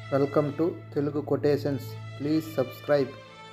welcome to Telugu quotations please subscribe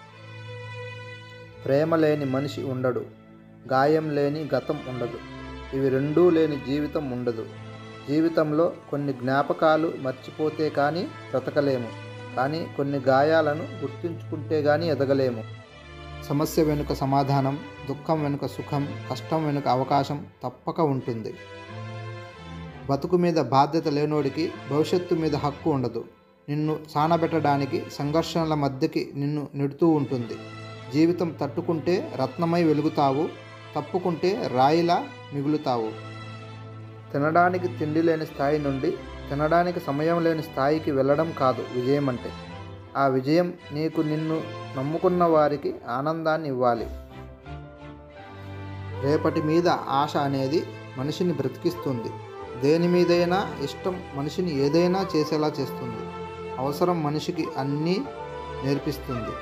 ప్రేమ లేని మనిషి ఉండడు గాయం లేని గతం ఉండదు ఇవి రెండూ లేని జీవితం ఉండదు జీవితంలో కొన్ని జ్ఞాపకాలు మర్చిపోతే కానీ బ్రతకలేము కానీ కొన్ని గాయాలను గుర్తుంచుకుంటే కానీ ఎదగలేము సమస్య వెనుక సమాధానం దుఃఖం వెనుక సుఖం కష్టం వెనుక అవకాశం తప్పక ఉంటుంది బతుకు మీద బాధ్యత లేనోడికి భవిష్యత్తు మీద హక్కు ఉండదు నిన్ను సానబెట్టడానికి సంఘర్షణల మధ్యకి నిన్ను నెడుతూ ఉంటుంది జీవితం తట్టుకుంటే రత్నమై వెలుగుతావు తప్పుకుంటే రాయిలా మిగులుతావు తినడానికి తిండి లేని స్థాయి నుండి తినడానికి సమయం లేని స్థాయికి వెళ్ళడం కాదు విజయం అంటే ఆ విజయం నీకు నిన్ను నమ్ముకున్న వారికి ఆనందాన్ని ఇవ్వాలి రేపటి మీద ఆశ అనేది మనిషిని బ్రతికిస్తుంది దేని మీదైనా ఇష్టం మనిషిని ఏదైనా చేసేలా చేస్తుంది అవసరం మనిషికి అన్నీ నేర్పిస్తుంది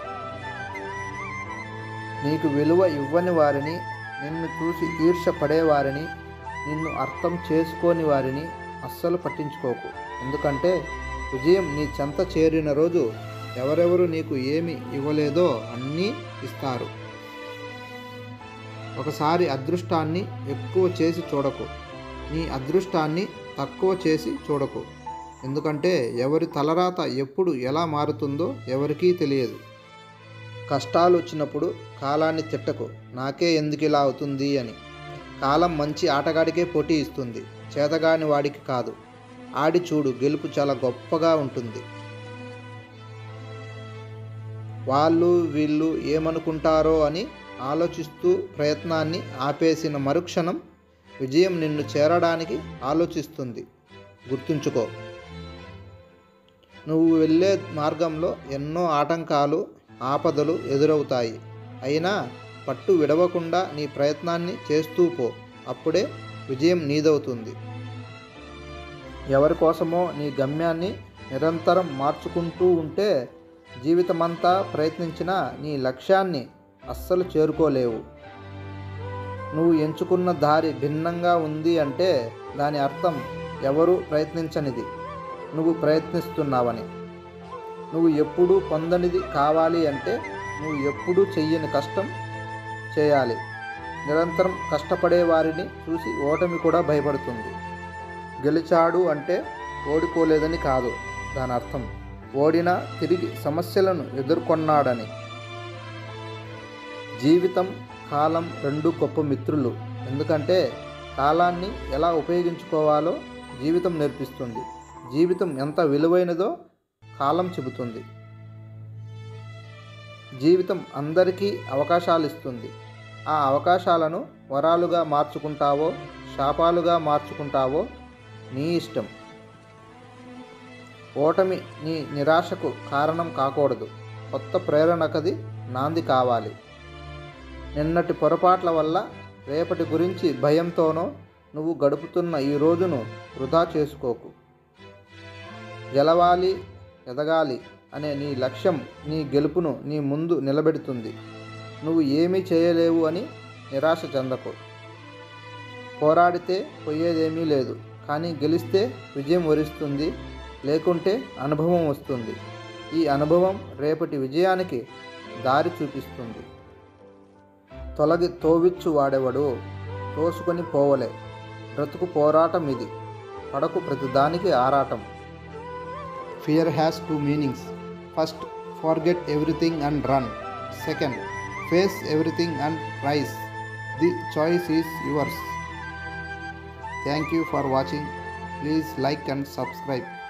నీకు విలువ ఇవ్వని వారిని నిన్ను చూసి ఈర్ష పడేవారిని నిన్ను అర్థం చేసుకోని వారిని అస్సలు పట్టించుకోకు ఎందుకంటే విజయం నీ చెంత చేరిన రోజు ఎవరెవరు నీకు ఏమి ఇవ్వలేదో అన్నీ ఇస్తారు ఒకసారి అదృష్టాన్ని ఎక్కువ చేసి చూడకు నీ అదృష్టాన్ని తక్కువ చేసి చూడకు ఎందుకంటే ఎవరి తలరాత ఎప్పుడు ఎలా మారుతుందో ఎవరికీ తెలియదు కష్టాలు వచ్చినప్పుడు కాలాన్ని తిట్టకు నాకే ఎందుకు ఇలా అవుతుంది అని కాలం మంచి ఆటగాడికే పోటీ ఇస్తుంది చేతగాని వాడికి కాదు ఆడి చూడు గెలుపు చాలా గొప్పగా ఉంటుంది వాళ్ళు వీళ్ళు ఏమనుకుంటారో అని ఆలోచిస్తూ ప్రయత్నాన్ని ఆపేసిన మరుక్షణం విజయం నిన్ను చేరడానికి ఆలోచిస్తుంది గుర్తుంచుకో నువ్వు వెళ్ళే మార్గంలో ఎన్నో ఆటంకాలు ఆపదలు ఎదురవుతాయి అయినా పట్టు విడవకుండా నీ ప్రయత్నాన్ని చేస్తూ పో అప్పుడే విజయం నీదవుతుంది ఎవరి కోసమో నీ గమ్యాన్ని నిరంతరం మార్చుకుంటూ ఉంటే జీవితమంతా ప్రయత్నించినా నీ లక్ష్యాన్ని అస్సలు చేరుకోలేవు నువ్వు ఎంచుకున్న దారి భిన్నంగా ఉంది అంటే దాని అర్థం ఎవరు ప్రయత్నించనిది నువ్వు ప్రయత్నిస్తున్నావని నువ్వు ఎప్పుడూ పొందనిది కావాలి అంటే నువ్వు ఎప్పుడూ చెయ్యని కష్టం చేయాలి నిరంతరం కష్టపడే వారిని చూసి ఓటమి కూడా భయపడుతుంది గెలిచాడు అంటే ఓడిపోలేదని కాదు దాని అర్థం ఓడినా తిరిగి సమస్యలను ఎదుర్కొన్నాడని జీవితం కాలం రెండు గొప్ప మిత్రులు ఎందుకంటే కాలాన్ని ఎలా ఉపయోగించుకోవాలో జీవితం నేర్పిస్తుంది జీవితం ఎంత విలువైనదో కాలం చెబుతుంది జీవితం అందరికీ అవకాశాలు ఇస్తుంది ఆ అవకాశాలను వరాలుగా మార్చుకుంటావో శాపాలుగా మార్చుకుంటావో నీ ఇష్టం ఓటమి నీ నిరాశకు కారణం కాకూడదు కొత్త ప్రేరణకది నాంది కావాలి నిన్నటి పొరపాట్ల వల్ల రేపటి గురించి భయంతోనో నువ్వు గడుపుతున్న ఈ రోజును వృధా చేసుకోకు గెలవాలి ఎదగాలి అనే నీ లక్ష్యం నీ గెలుపును నీ ముందు నిలబెడుతుంది నువ్వు ఏమీ చేయలేవు అని నిరాశ చెందకు పోరాడితే పోయేదేమీ లేదు కానీ గెలిస్తే విజయం వరిస్తుంది లేకుంటే అనుభవం వస్తుంది ఈ అనుభవం రేపటి విజయానికి దారి చూపిస్తుంది తొలగి తోవిచ్చు వాడెవడు తోసుకొని పోవలే బ్రతుకు పోరాటం ఇది పడకు ప్రతిదానికి ఆరాటం fear has two meanings first forget everything and run second face everything and rise the choice is yours thank you for watching please like and subscribe